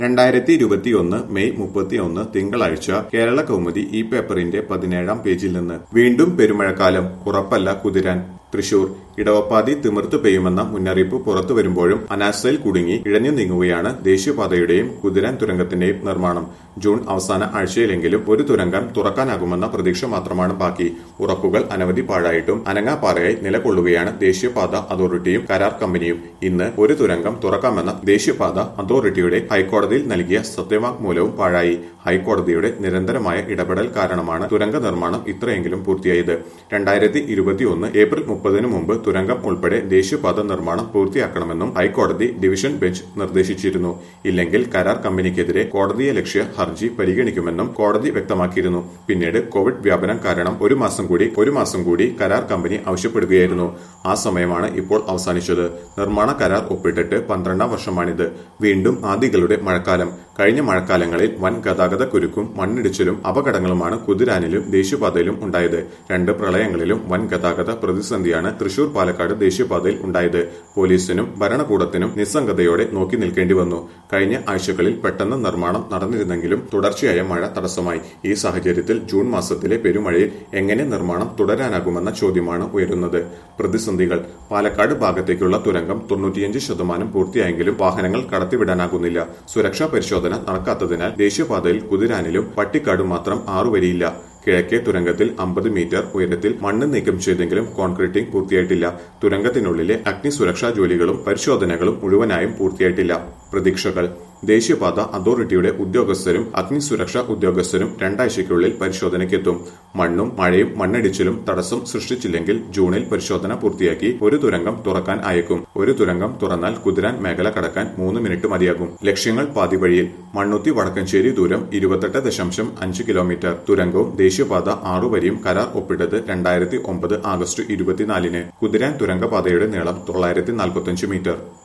രണ്ടായിരത്തി ഇരുപത്തിയൊന്ന് മെയ് മുപ്പത്തിയൊന്ന് തിങ്കളാഴ്ച കേരള കൗമുദി ഈ പേപ്പറിന്റെ പതിനേഴാം പേജിൽ നിന്ന് വീണ്ടും പെരുമഴക്കാലം ഉറപ്പല്ല കുതിരാൻ തൃശൂർ ഇടവപ്പാതി തിമിർത്തു പെയ്യുമെന്ന മുന്നറിയിപ്പ് പുറത്തു വരുമ്പോഴും അനാസ്ഥയിൽ കുടുങ്ങി ഇഴഞ്ഞു നീങ്ങുകയാണ് ദേശീയപാതയുടെയും കുതിരാൻ തുരങ്കത്തിന്റെയും നിർമ്മാണം ജൂൺ അവസാന ആഴ്ചയിലെങ്കിലും ഒരു തുരങ്കം തുറക്കാനാകുമെന്ന പ്രതീക്ഷ മാത്രമാണ് ബാക്കി ഉറപ്പുകൾ അനവധി പാഴായിട്ടും അനങ്ങാപ്പാറയായി നിലകൊള്ളുകയാണ് ദേശീയപാത അതോറിറ്റിയും കരാർ കമ്പനിയും ഇന്ന് ഒരു തുരങ്കം തുറക്കാമെന്ന ദേശീയപാത അതോറിറ്റിയുടെ ഹൈക്കോടതിയിൽ നൽകിയ സത്യവാങ്മൂലവും പാഴായി ഹൈക്കോടതിയുടെ നിരന്തരമായ ഇടപെടൽ കാരണമാണ് തുരങ്ക നിർമ്മാണം ഇത്രയെങ്കിലും പൂർത്തിയായത് രണ്ടായിരത്തി ഇരുപത്തിയൊന്ന് ഏപ്രിൽ മുപ്പതിനു മുമ്പ് തുരങ്കം ഉൾപ്പെടെ ദേശീയപാത നിർമ്മാണം പൂർത്തിയാക്കണമെന്നും ഹൈക്കോടതി ഡിവിഷൻ ബെഞ്ച് നിർദ്ദേശിച്ചിരുന്നു ഇല്ലെങ്കിൽ കരാർ കമ്പനിക്കെതിരെ കോടതിയെ ലക്ഷ്യ ഹർജി പരിഗണിക്കുമെന്നും കോടതി വ്യക്തമാക്കിയിരുന്നു പിന്നീട് കോവിഡ് വ്യാപനം കാരണം ഒരു മാസം കൂടി ഒരു മാസം കൂടി കരാർ കമ്പനി ആവശ്യപ്പെടുകയായിരുന്നു ആ സമയമാണ് ഇപ്പോൾ അവസാനിച്ചത് നിർമ്മാണ കരാർ ഒപ്പിട്ടിട്ട് പന്ത്രണ്ടാം വർഷമാണിത് വീണ്ടും ആദികളുടെ മഴക്കാലം കഴിഞ്ഞ മഴക്കാലങ്ങളിൽ വൻ ഗതാഗത കുരുക്കും മണ്ണിടിച്ചിലും അപകടങ്ങളുമാണ് കുതിരാനിലും ദേശീയപാതയിലും ഉണ്ടായത് രണ്ട് പ്രളയങ്ങളിലും വൻ ഗതാഗത പ്രതിസന്ധിയാണ് തൃശൂർ പാലക്കാട് ദേശീയപാതയിൽ ഉണ്ടായത് പോലീസിനും ഭരണകൂടത്തിനും നിസ്സംഗതയോടെ നോക്കി നിൽക്കേണ്ടി വന്നു കഴിഞ്ഞ ആഴ്ചകളിൽ പെട്ടെന്ന് നിർമ്മാണം നടന്നിരുന്നെങ്കിലും തുടർച്ചയായ മഴ തടസ്സമായി ഈ സാഹചര്യത്തിൽ ജൂൺ മാസത്തിലെ പെരുമഴയിൽ എങ്ങനെ നിർമ്മാണം തുടരാനാകുമെന്ന ചോദ്യമാണ് ഉയരുന്നത് പ്രതിസന്ധികൾ പാലക്കാട് ഭാഗത്തേക്കുള്ള തുരങ്കം തൊണ്ണൂറ്റിയഞ്ച് ശതമാനം പൂർത്തിയായെങ്കിലും വാഹനങ്ങൾ കടത്തിവിടാനാകുന്നില്ല സുരക്ഷാ പരിശോധന നടക്കാത്തതിനാൽ ദേശീയപാതയിൽ കുതിരാനിലും പട്ടിക്കാടും മാത്രം ആറുവരിയില്ല കിഴക്കേ തുരങ്കത്തിൽ അമ്പത് മീറ്റർ ഉയരത്തിൽ മണ്ണ് നീക്കം ചെയ്തെങ്കിലും കോൺക്രീറ്റിംഗ് പൂർത്തിയായിട്ടില്ല തുരങ്കത്തിനുള്ളിലെ അഗ്നി സുരക്ഷാ ജോലികളും പരിശോധനകളും മുഴുവനായും പൂർത്തിയായിട്ടില്ല പ്രതീക്ഷകൾ ദേശീയപാത അതോറിറ്റിയുടെ ഉദ്യോഗസ്ഥരും അഗ്നി സുരക്ഷാ ഉദ്യോഗസ്ഥരും രണ്ടാഴ്ചയ്ക്കുള്ളിൽ പരിശോധനയ്ക്കെത്തും മണ്ണും മഴയും മണ്ണിടിച്ചിലും തടസ്സം സൃഷ്ടിച്ചില്ലെങ്കിൽ ജൂണിൽ പരിശോധന പൂർത്തിയാക്കി ഒരു തുരങ്കം തുറക്കാൻ അയക്കും ഒരു തുരങ്കം തുറന്നാൽ കുതിരാൻ മേഖല കടക്കാൻ മൂന്ന് മിനിറ്റ് മതിയാകും ലക്ഷ്യങ്ങൾ പാതിവഴിയിൽ മണ്ണുത്തി വടക്കഞ്ചേരി ദൂരം ഇരുപത്തെട്ട് ദശാംശം അഞ്ച് കിലോമീറ്റർ തുരങ്കവും ദേശീയപാത ആറുവരിയും കരാർ ഒപ്പിട്ടത് രണ്ടായിരത്തി ഒമ്പത് ആഗസ്റ്റ് ഇരുപത്തിനാലിന് കുതിരാൻ തുരങ്കപാതയുടെ നീളം തൊള്ളായിരത്തി നാൽപ്പത്തിയഞ്ച് മീറ്റർ